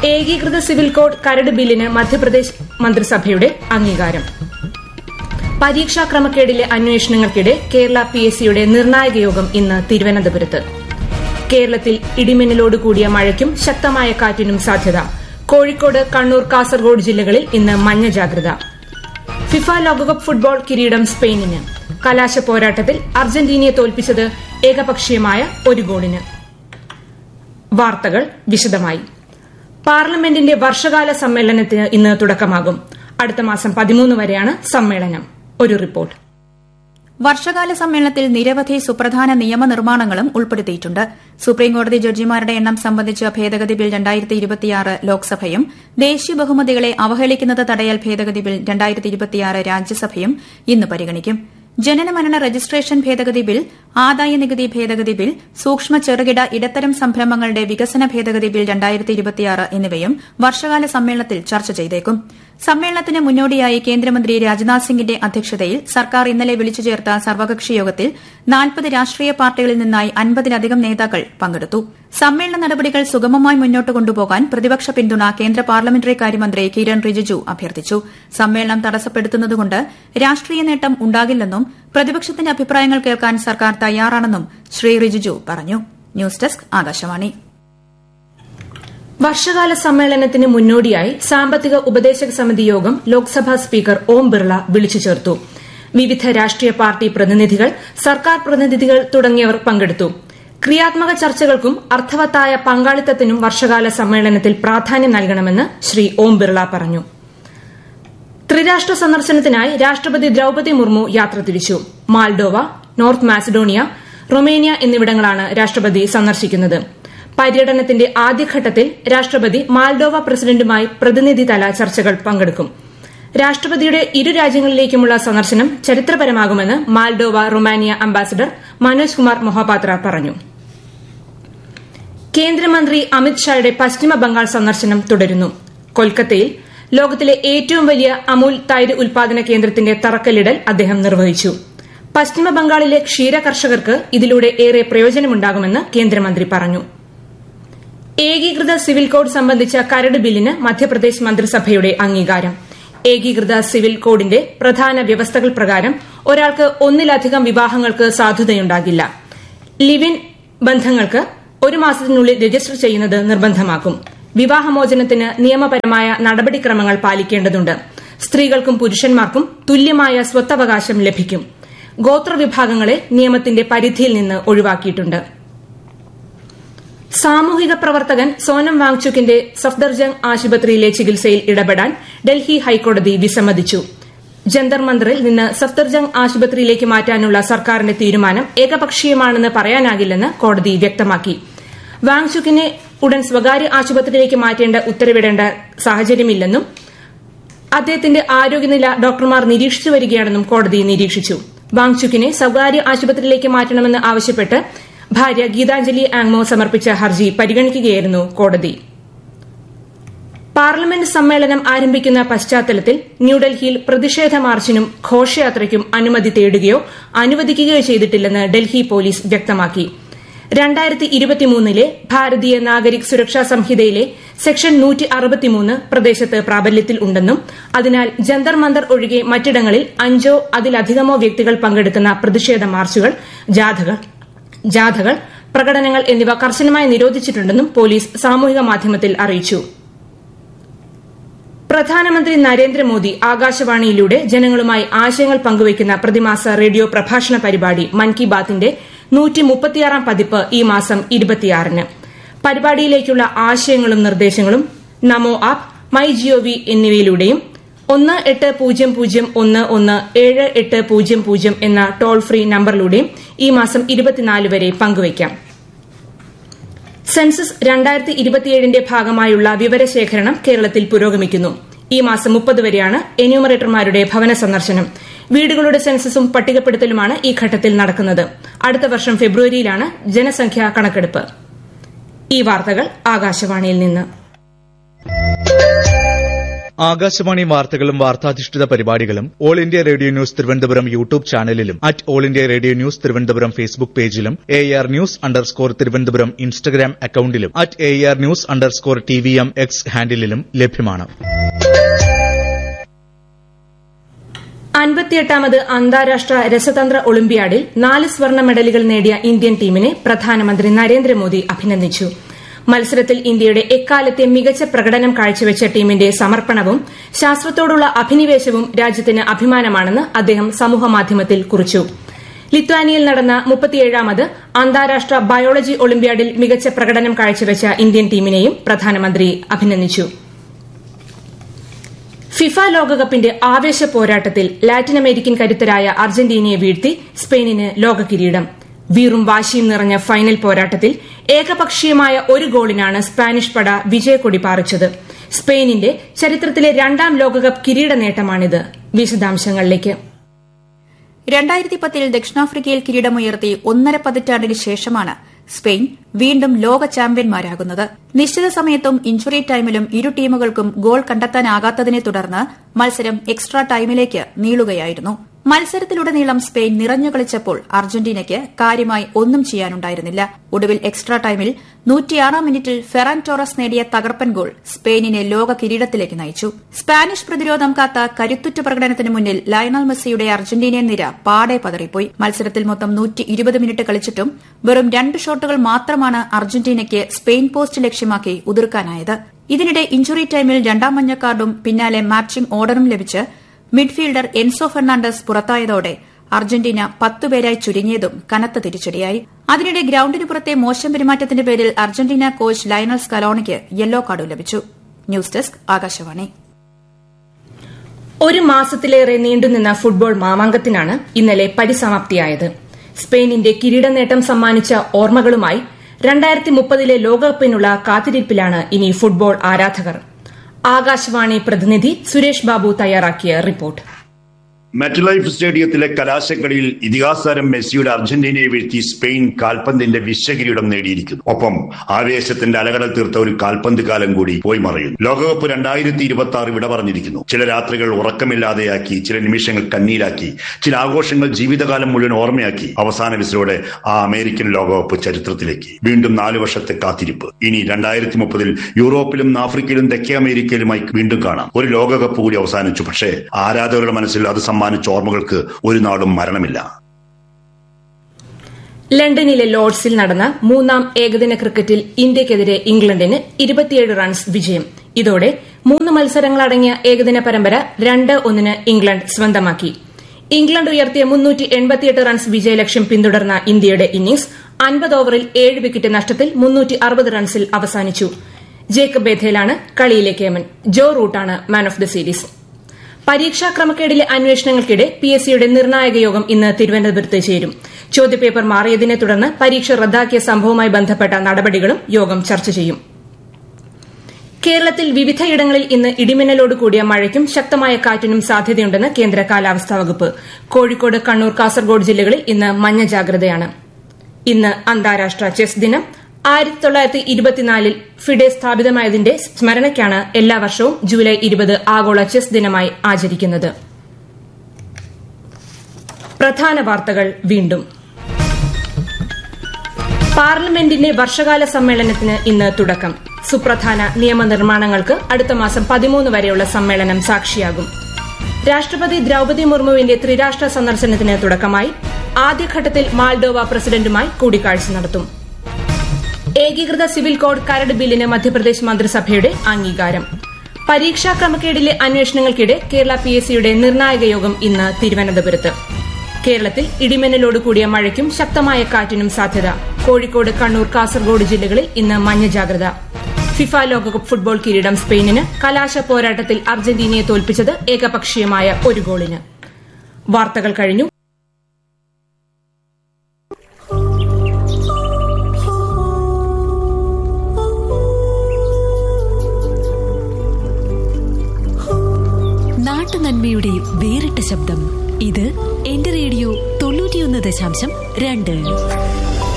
ഏകീകൃത civil code കരട് ബില്ലിന് മധ്യപ്രദേശ് മന്ത്രിസഭയുടെ അംഗീകാരം പരീക്ഷാ ക്രമക്കേടിലെ അന്വേഷണങ്ങൾക്കിടെ കേരള പി എസ് സിയുടെ നിർണായക യോഗം ഇന്ന് തിരുവനന്തപുരത്ത് കേരളത്തിൽ ഇടിമിന്നലോട് കൂടിയ മഴയ്ക്കും ശക്തമായ കാറ്റിനും സാധ്യത കോഴിക്കോട് കണ്ണൂർ കാസർഗോഡ് ജില്ലകളിൽ ഇന്ന് മഞ്ഞ ജാഗ്രത ഫിഫ ലോകകപ്പ് ഫുട്ബോൾ കിരീടം സ്പെയിനിന് കലാശ പോരാട്ടത്തിൽ അർജന്റീനയെ തോൽപ്പിച്ചത് ഏകപക്ഷീയമായ ഒരു ഗോളിന് വാർത്തകൾ വിശദമായി പാർലമെന്റിന്റെ വർഷകാല സമ്മേളനത്തിന് ഇന്ന് തുടക്കമാകും അടുത്ത മാസം പതിമൂന്ന് വരെയാണ് സമ്മേളനം ഒരു റിപ്പോർട്ട് വർഷകാല സമ്മേളനത്തിൽ നിരവധി സുപ്രധാന നിയമനിർമ്മാണങ്ങളും ഉൾപ്പെടുത്തിയിട്ടുണ്ട് സുപ്രീംകോടതി ജഡ്ജിമാരുടെ എണ്ണം സംബന്ധിച്ച ഭേദഗതി ബിൽ രണ്ടായിരത്തി ഇരുപത്തിയാറ് ലോക്സഭയും ദേശീയ ബഹുമതികളെ അവഹേളിക്കുന്നത് തടയൽ ഭേദഗതി ബിൽ രണ്ടായിരത്തി ഇരുപത്തിയാറ് രാജ്യസഭയും ഇന്ന് പരിഗണിക്കും ജനനമരണ രജിസ്ട്രേഷൻ ഭേദഗതി ബിൽ ആദായ നികുതി ഭേദഗതി ബിൽ സൂക്ഷ്മ ചെറുകിട ഇടത്തരം സംരംഭങ്ങളുടെ വികസന ഭേദഗതി ബിൽ രണ്ടായിരത്തി ഇരുപത്തിയാറ് എന്നിവയും വർഷകാല സമ്മേളനത്തിൽ ചർച്ച ചെയ്തേക്കും സമ്മേളനത്തിന് മുന്നോടിയായി കേന്ദ്രമന്ത്രി രാജ്നാഥ് സിംഗിന്റെ അധ്യക്ഷതയിൽ സർക്കാർ ഇന്നലെ വിളിച്ചു ചേർത്ത സർവകക്ഷി യോഗത്തിൽ നാൽപ്പത് രാഷ്ട്രീയ പാർട്ടികളിൽ നിന്നായി അൻപതിലധികം നേതാക്കൾ പങ്കെടുത്തു സമ്മേളന നടപടികൾ സുഗമമായി മുന്നോട്ട് കൊണ്ടുപോകാൻ പ്രതിപക്ഷ പിന്തുണ കേന്ദ്ര പാർലമെന്ററി കാര്യമന്ത്രി കിരൺ റിജിജു അഭ്യർത്ഥിച്ചു സമ്മേളനം തടസ്സപ്പെടുത്തുന്നതുകൊണ്ട് രാഷ്ട്രീയ നേട്ടം ഉണ്ടാകില്ലെന്നും പ്രതിപക്ഷത്തിന്റെ അഭിപ്രായങ്ങൾ കേൾക്കാൻ സർക്കാർ തയ്യാറാണെന്നും ശ്രീ റിജിജു പറഞ്ഞു ന്യൂസ് ഡെസ്ക് ആകാശവാണി വർഷകാല സമ്മേളനത്തിന് മുന്നോടിയായി സാമ്പത്തിക ഉപദേശക സമിതി യോഗം ലോക്സഭാ സ്പീക്കർ ഓം ബിർള വിളിച്ചു ചേർത്തു വിവിധ രാഷ്ട്രീയ പാർട്ടി പ്രതിനിധികൾ സർക്കാർ പ്രതിനിധികൾ തുടങ്ങിയവർ പങ്കെടുത്തു ക്രിയാത്മക ചർച്ചകൾക്കും അർത്ഥവത്തായ പങ്കാളിത്തത്തിനും വർഷകാല സമ്മേളനത്തിൽ പ്രാധാന്യം നൽകണമെന്ന് ശ്രീ ഓം ബിർള പറഞ്ഞു ത്രിരാഷ്ട്ര സന്ദർശനത്തിനായി രാഷ്ട്രപതി ദ്രൌപതി മുർമു യാത്ര തിരിച്ചു മാൽഡോവ നോർത്ത് മാസിഡോണിയ റൊമേനിയ എന്നിവിടങ്ങളാണ് രാഷ്ട്രപതി സന്ദർശിക്കുന്നത് പര്യടനത്തിന്റെ ആദ്യഘട്ടത്തിൽ രാഷ്ട്രപതി മാൽഡോവ പ്രസിഡന്റുമായി പ്രതിനിധിതല ചർച്ചകൾ പങ്കെടുക്കും രാഷ്ട്രപതിയുടെ ഇരു രാജ്യങ്ങളിലേക്കുമുള്ള സന്ദർശനം ചരിത്രപരമാകുമെന്ന് Moldova Romania ambassador Manoj Kumar Mohapatra പറഞ്ഞു കേന്ദ്രമന്ത്രി അമിത്ഷായുടെ പശ്ചിമ ബംഗാൾ സന്ദർശനം തുടരുന്നു കൊൽക്കത്തയിൽ ലോകത്തിലെ ഏറ്റവും വലിയ അമൂൽ തൈര് ഉൽപാദന കേന്ദ്രത്തിന്റെ തറക്കല്ലിടൽ അദ്ദേഹം നിർവഹിച്ചു പശ്ചിമ ബംഗാളിലെ ക്ഷീര കർഷകർക്ക് ഇതിലൂടെ ഏറെ പ്രയോജനമുണ്ടാകുമെന്ന് കേന്ദ്രമന്ത്രി പറഞ്ഞു ഏകീകൃത സിവിൽ കോഡ് സംബന്ധിച്ച കരട് ബില്ലിന് മധ്യപ്രദേശ് മന്ത്രിസഭയുടെ അംഗീകാരം ഏകീകൃത സിവിൽ കോഡിന്റെ പ്രധാന വ്യവസ്ഥകൾ പ്രകാരം ഒരാൾക്ക് ഒന്നിലധികം വിവാഹങ്ങൾക്ക് സാധുതയുണ്ടാകില്ല ലിവ് ഇൻ ബന്ധങ്ങൾക്ക് ഒരു മാസത്തിനുള്ളിൽ രജിസ്റ്റർ ചെയ്യുന്നത് നിർബന്ധമാക്കും വിവാഹമോചനത്തിന് നിയമപരമായ നടപടിക്രമങ്ങൾ പാലിക്കേണ്ടതുണ്ട് സ്ത്രീകൾക്കും പുരുഷന്മാർക്കും തുല്യമായ സ്വത്തവകാശം ലഭിക്കും ഗോത്രവിഭാഗങ്ങളെ നിയമത്തിന്റെ പരിധിയിൽ നിന്ന് ഒഴിവാക്കിയിട്ടുണ്ട് സാമൂഹിക പ്രവർത്തകൻ സോനം വാങ്ചുക്കിന്റെ സഫ്ദർജംഗ് ആശുപത്രിയിലെ ചികിത്സയിൽ ഇടപെടാൻ ഡൽഹി ഹൈക്കോടതി വിസമ്മതിച്ചു ജന്തർ മന്ദറിൽ നിന്ന് സഫ്ദർജംഗ് ആശുപത്രിയിലേക്ക് മാറ്റാനുള്ള സർക്കാരിന്റെ തീരുമാനം ഏകപക്ഷീയമാണെന്ന് പറയാനാകില്ലെന്ന് കോടതി വ്യക്തമാക്കി വാങ്ചുക്കിനെ ഉടൻ സ്വകാര്യ ആശുപത്രിയിലേക്ക് മാറ്റേണ്ട ഉത്തരവിടേണ്ട സാഹചര്യമില്ലെന്നും അദ്ദേഹത്തിന്റെ ആരോഗ്യനില ഡോക്ടർമാർ നിരീക്ഷിച്ചു വരികയാണെന്നും കോടതി നിരീക്ഷിച്ചു വാങ്ചുക്കിനെ സ്വകാര്യ ആശുപത്രിയിലേക്ക് മാറ്റണമെന്ന് ആവശ്യപ്പെട്ട് ഭാര്യ ഗീതാഞ്ജലി ആങ്മോ സമർപ്പിച്ച ഹർജി പരിഗണിക്കുകയായിരുന്നു കോടതി പാർലമെന്റ് സമ്മേളനം ആരംഭിക്കുന്ന പശ്ചാത്തലത്തിൽ ന്യൂഡൽഹിയിൽ പ്രതിഷേധ മാർച്ചിനും ഘോഷയാത്രയ്ക്കും അനുമതി തേടുകയോ അനുവദിക്കുകയോ ചെയ്തിട്ടില്ലെന്ന് ഡൽഹി പോലീസ് വ്യക്തമാക്കി രണ്ടായിരത്തി ഇരുപത്തിമൂന്നിലെ ഭാരതീയ നാഗരിക് സുരക്ഷാ സംഹിതയിലെ സെക്ഷൻ നൂറ്റി അറുപത്തിമൂന്ന് പ്രദേശത്ത് പ്രാബല്യത്തിൽ ഉണ്ടെന്നും അതിനാൽ ജന്തർ മന്ദർ ഒഴികെ മറ്റിടങ്ങളിൽ അഞ്ചോ അതിലധികമോ വ്യക്തികൾ പങ്കെടുക്കുന്ന പ്രതിഷേധ മാർച്ചുകൾ ജാഥകൾ ജാഥകൾ പ്രകടനങ്ങൾ എന്നിവ കർശനമായി നിരോധിച്ചിട്ടുണ്ടെന്നും പോലീസ് സാമൂഹിക മാധ്യമത്തിൽ അറിയിച്ചു പ്രധാനമന്ത്രി നരേന്ദ്രമോദി ആകാശവാണിയിലൂടെ ജനങ്ങളുമായി ആശയങ്ങൾ പങ്കുവയ്ക്കുന്ന പ്രതിമാസ റേഡിയോ പ്രഭാഷണ പരിപാടി മൻ കി ബാത്തിന്റെ നൂറ്റിമുപ്പത്തിയാറാം പതിപ്പ് ഈ മാസം ഇരുപത്തിയാറിന് പരിപാടിയിലേക്കുള്ള ആശയങ്ങളും നിർദ്ദേശങ്ങളും നമോ ആപ്പ് മൈ ജിഒവി എന്നിവയിലൂടെയും ഒന്ന് എട്ട് പൂജ്യം പൂജ്യം ഒന്ന് ഒന്ന് ഏഴ് എട്ട് പൂജ്യം പൂജ്യം എന്ന ടോൾ ഫ്രീ നമ്പറിലൂടെയും ഈ മാസം ഇരുപത്തിനാല് വരെ പങ്കുവയ്ക്കാം സെൻസസ് രണ്ടായിരത്തി ഇരുപത്തിയേഴിന്റെ ഭാഗമായുള്ള വിവരശേഖരണം കേരളത്തിൽ പുരോഗമിക്കുന്നു ഈ മാസം മുപ്പത് വരെയാണ് എന്യൂമറേറ്റർമാരുടെ ഭവന സന്ദർശനം വീടുകളുടെ സെൻസസും പട്ടികപ്പെടുത്തലുമാണ് ഈ ഘട്ടത്തിൽ നടക്കുന്നത് അടുത്ത വർഷം ഫെബ്രുവരിയിലാണ് ജനസംഖ്യാ കണക്കെടുപ്പ് ഈ വാർത്തകൾ ആകാശവാണിയിൽ നിന്ന് ആകാശവാണി വാർത്തകളും വാർത്താധിഷ്ഠിത പരിപാടികളും All India Radio News Thiruvananthapuram YouTube ചാനലിലും at All India Radio News Thiruvananthapuram Facebook പേജിലും A R News underscore Thiruvananthapuram Instagram അക്കൌണ്ടിലും at A R News underscore T V M X ഹാൻഡിലും ലഭ്യമാണ് അൻപത്തിയെട്ടാമത് അന്താരാഷ്ട്ര രസതന്ത്ര ഒളിമ്പ്യാഡിൽ നാല് സ്വർണ്ണ മെഡലുകൾ നേടിയ ഇന്ത്യൻ ടീമിനെ പ്രധാനമന്ത്രി നരേന്ദ്രമോദി അഭിനന്ദിച്ചു മത്സരത്തിൽ ഇന്ത്യയുടെ എക്കാലത്തെ മികച്ച പ്രകടനം കാഴ്ചവെച്ച ടീമിന്റെ സമർപ്പണവും ശാസ്ത്രത്തോടുള്ള അഭിനിവേശവും രാജ്യത്തിന് അഭിമാനമാണെന്ന് അദ്ദേഹം സമൂഹമാധ്യമത്തിൽ കുറിച്ചു ലിത്വാനിയയിൽ നടന്ന മുപ്പത്തിയേഴാമത് അന്താരാഷ്ട്ര ബയോളജി ഒളിമ്പ്യാഡിൽ മികച്ച പ്രകടനം കാഴ്ചവെച്ച ഇന്ത്യൻ ടീമിനെയും പ്രധാനമന്ത്രി അഭിനന്ദിച്ചു ഫിഫ ലോകകപ്പിന്റെ ആവേശ പോരാട്ടത്തിൽ ലാറ്റിൻ അമേരിക്കൻ കരുത്തരായ അർജന്റീനയെ വീഴ്ത്തി സ്പെയിനിന് ലോക കിരീടം വീറും വാശിയും നിറഞ്ഞ ഫൈനൽ പോരാട്ടത്തിൽ ഏകപക്ഷീയമായ ഒരു ഗോളിനാണ് സ്പാനിഷ് പട വിജയക്കൊടി പാറിച്ചത് സ്പെയിനിന്റെ ചരിത്രത്തിലെ രണ്ടാം ലോകകപ്പ് കിരീട നേട്ടമാണിത് വിശദാംശങ്ങളിലേക്ക് രണ്ടായിരത്തി പത്തിൽ ദക്ഷിണാഫ്രിക്കയിൽ കിരീടമുയർത്തി ഒന്നര പതിറ്റാണ്ടിന് ശേഷമാണ് സ്പെയിൻ വീണ്ടും ലോക ചാമ്പ്യന്മാരാകുന്നത് നിശ്ചിത സമയത്തും ഇഞ്ചുറി ടൈമിലും ഇരു ടീമുകൾക്കും ഗോൾ കണ്ടെത്താനാകാത്തതിനെ തുടർന്ന് മത്സരം എക്സ്ട്രാ ടൈമിലേക്ക് നീളുകയായിരുന്നു മത്സരത്തിലുടനീളം സ്പെയിൻ നിറഞ്ഞു കളിച്ചപ്പോൾ അർജന്റീനയ്ക്ക് കാര്യമായി ഒന്നും ചെയ്യാനുണ്ടായിരുന്നില്ല ഒടുവിൽ എക്സ്ട്രാ ടൈമിൽ നൂറ്റിയാറാം മിനിറ്റിൽ ഫെറാൻ ടോറസ് നേടിയ തകർപ്പൻ ഗോൾ സ്പെയിനിനെ ലോക കിരീടത്തിലേക്ക് നയിച്ചു സ്പാനിഷ് പ്രതിരോധം കാത്ത കരുത്തുറ്റ പ്രകടനത്തിന് മുന്നിൽ ലയണൽ മെസ്സിയുടെ അർജന്റീനിയൻ നിര പാടെ പതറിപ്പോയി മത്സരത്തിൽ മൊത്തം നൂറ്റി ഇരുപത് മിനിറ്റ് കളിച്ചിട്ടും വെറും രണ്ട് ഷോട്ടുകൾ മാത്രമാണ് അർജന്റീനയ്ക്ക് സ്പെയിൻ പോസ്റ്റ് ലക്ഷ്യമാക്കി ഉതിർക്കാനായത് ഇതിനിടെ ഇഞ്ചുറി ടൈമിൽ രണ്ടാം മഞ്ഞ കാർഡും പിന്നാലെ മാച്ചിംഗ് ഓർഡറും ലഭിച്ച് മിഡ്ഫീൽഡർ എൻസോ ഫെർണാണ്ടസ് പുറത്തായതോടെ അർജന്റീന പത്തുപേരായി ചുരുങ്ങിയതും കനത്ത തിരിച്ചടിയായി അതിനിടെ ഗ്രൌണ്ടിന് പുറത്തെ മോശം പെരുമാറ്റത്തിന്റെ പേരിൽ അർജന്റീന കോച്ച് ലയണൽ സ്കലോണിക്ക് യെല്ലോ കാർഡും ലഭിച്ചു ന്യൂസ് ഡെസ്ക് ആകാശവാണി ഒരു മാസത്തിലേറെ നീണ്ടുനിന്ന ഫുട്ബോൾ മാമാങ്കത്തിനാണ് ഇന്നലെ പരിസമാപ്തിയായത് സ്പെയിനിന്റെ കിരീട നേട്ടം സമ്മാനിച്ച ഓർമ്മകളുമായി രണ്ടായിരത്തി മുപ്പതിലെ ലോകകപ്പിനുള്ള കാത്തിരിപ്പിലാണ് ഇനി ഫുട്ബോൾ ആരാധകർ ആകാശവാണി പ്രതിനിധി സുരേഷ് ബാബു തയ്യാറാക്കിയ റിപ്പോർട്ട് മെറ്റലൈഫ് സ്റ്റേഡിയത്തിലെ കലാശക്കളിയിൽ ഇതിഹാസതാരം മെസ്സിയുടെ അർജന്റീനയെ വീഴ്ത്തി സ്പെയിൻ കാൽപന്തിന്റെ വിശ്വകിരീടം നേടിയിരിക്കുന്നു ഒപ്പം ആവേശത്തിന്റെ അലകടൽ തീർത്ത ഒരു കാൽപന്ത് കാലം കൂടി പോയി മറയുന്നു ലോകകപ്പ് രണ്ടായിരത്തി ഇരുപത്തി ആറ് വിട പറഞ്ഞിരിക്കുന്നു ചില രാത്രികൾ ഉറക്കമില്ലാതെയാക്കി ചില നിമിഷങ്ങൾ കണ്ണീരാക്കി ചില ആഘോഷങ്ങൾ ജീവിതകാലം മുഴുവൻ ഓർമ്മയാക്കി അവസാന വിസിലോടെ ആ അമേരിക്കൻ ലോകകപ്പ് ചരിത്രത്തിലേക്ക് വീണ്ടും നാല് വർഷത്തെ കാത്തിരിപ്പ് ഇനി രണ്ടായിരത്തി മുപ്പതിൽ യൂറോപ്പിലും ആഫ്രിക്കയിലും തെക്കേ അമേരിക്കയിലുമായി വീണ്ടും കാണാം ഒരു ലോകകപ്പ് കൂടി അവസാനിച്ചു പക്ഷേ ആരാധകരുടെ മനസ്സിൽ അത് സമ്മാനിച്ച ഓർമ്മകൾക്ക് ഒരു നാളും മരണമില്ല ലണ്ടനിലെ ലോർഡ്സിൽ നടന്ന മൂന്നാം ഏകദിന ക്രിക്കറ്റിൽ ഇന്ത്യയ്ക്കെതിരെ ഇംഗ്ലണ്ടിന് ഇരുപത്തിയേഴ് റൺസ് വിജയം ഇതോടെ മൂന്ന് മത്സരങ്ങളടങ്ങിയ ഏകദിന പരമ്പര രണ്ട് ഒന്നിന് ഇംഗ്ലണ്ട് സ്വന്തമാക്കി ഇംഗ്ലണ്ട് ഉയർത്തിയ മുന്നൂറ്റി എൺപത്തിയെട്ട് റൺസ് വിജയലക്ഷ്യം പിന്തുടർന്ന ഇന്ത്യയുടെ ഇന്നിംഗ്സ് അൻപത് ഓവറിൽ ഏഴ് വിക്കറ്റ് നഷ്ടത്തിൽ മുന്നൂറ്റി അറുപത് റൺസിൽ അവസാനിച്ചു ജേക്കബ് ബേഥേലാണ് കളിയിലെ കേമൻ ജോ റൂട്ടാണ് മാൻ ഓഫ് ദി സീരീസ് പരീക്ഷാ ക്രമക്കേടിലെ അന്വേഷണങ്ങൾക്കിടെ പി എസ് സിയുടെ നിർണായക യോഗം ഇന്ന് തിരുവനന്തപുരത്ത് ചേരും ചോദ്യപേപ്പർ മാറിയതിനെ തുടർന്ന് പരീക്ഷ റദ്ദാക്കിയ സംഭവവുമായി ബന്ധപ്പെട്ട നടപടികളും യോഗം ചർച്ച ചെയ്യും കേരളത്തിൽ വിവിധയിടങ്ങളിൽ ഇന്ന് ഇടിമിന്നലോട് കൂടിയ മഴയ്ക്കും ശക്തമായ കാറ്റിനും സാധ്യതയുണ്ടെന്ന് കേന്ദ്ര കാലാവസ്ഥാ വകുപ്പ് കോഴിക്കോട് കണ്ണൂർ കാസർഗോഡ് ജില്ലകളിൽ ഇന്ന് മഞ്ഞ ജാഗ്രതയാണ് ഇന്ന് അന്താരാഷ്ട്ര ചെസ് ദിനം ആയിരത്തി തൊള്ളായിരത്തി ഇരുപത്തിനാലിൽ ഫിഡെ സ്ഥാപിതമായതിന്റെ സ്മരണയ്ക്കാണ് എല്ലാ വർഷവും ജൂലൈ ഇരുപത് ആഗോള ചെസ് ദിനമായി ആചരിക്കുന്നത് പ്രധാന വാർത്തകൾ വീണ്ടും പാർലമെന്റിന്റെ വർഷകാല സമ്മേളനത്തിന് ഇന്ന് തുടക്കം സുപ്രധാന നിയമനിർമ്മാണങ്ങൾക്ക് അടുത്ത മാസം പതിമൂന്ന് വരെയുള്ള സമ്മേളനം സാക്ഷിയാകും രാഷ്ട്രപതി ദ്രൌപതി മുർമുവിന്റെ ത്രിരാഷ്ട്ര സന്ദർശനത്തിന് തുടക്കമായി ആദ്യഘട്ടത്തിൽ മാൾഡോവ പ്രസിഡന്റുമായി കൂടിക്കാഴ്ച നടത്തും ഏകീകൃത സിവിൽ കോഡ് കരട് ബില്ലിന് മധ്യപ്രദേശ് മന്ത്രിസഭയുടെ അംഗീകാരം പരീക്ഷാ ക്രമക്കേടിലെ അന്വേഷണങ്ങൾക്കിടെ കേരള പി എസ് സിയുടെ നിർണായക യോഗം ഇന്ന് തിരുവനന്തപുരത്ത് കേരളത്തിൽ ഇടിമിന്നലോട് കൂടിയ മഴയ്ക്കും ശക്തമായ കാറ്റിനും സാധ്യത കോഴിക്കോട് കണ്ണൂർ കാസർഗോഡ് ജില്ലകളിൽ ഇന്ന് മഞ്ഞ ജാഗ്രത ഫിഫ ലോകകപ്പ് ഫുട്ബോൾ കിരീടം സ്പെയിനിന് കലാശ പോരാട്ടത്തിൽ അർജന്റീനയെ തോൽപ്പിച്ചത് ഏകപക്ഷീയമായ ഒരു ഗോളിന് വാർത്തകൾ കഴിഞ്ഞു നാട്ടുനന്മയുടെ വേറിട്ട ശബ്ദം ഇത് എന്റെ റേഡിയോ തൊണ്ണൂറ്റിയൊന്ന് ദശാംശം രണ്ട്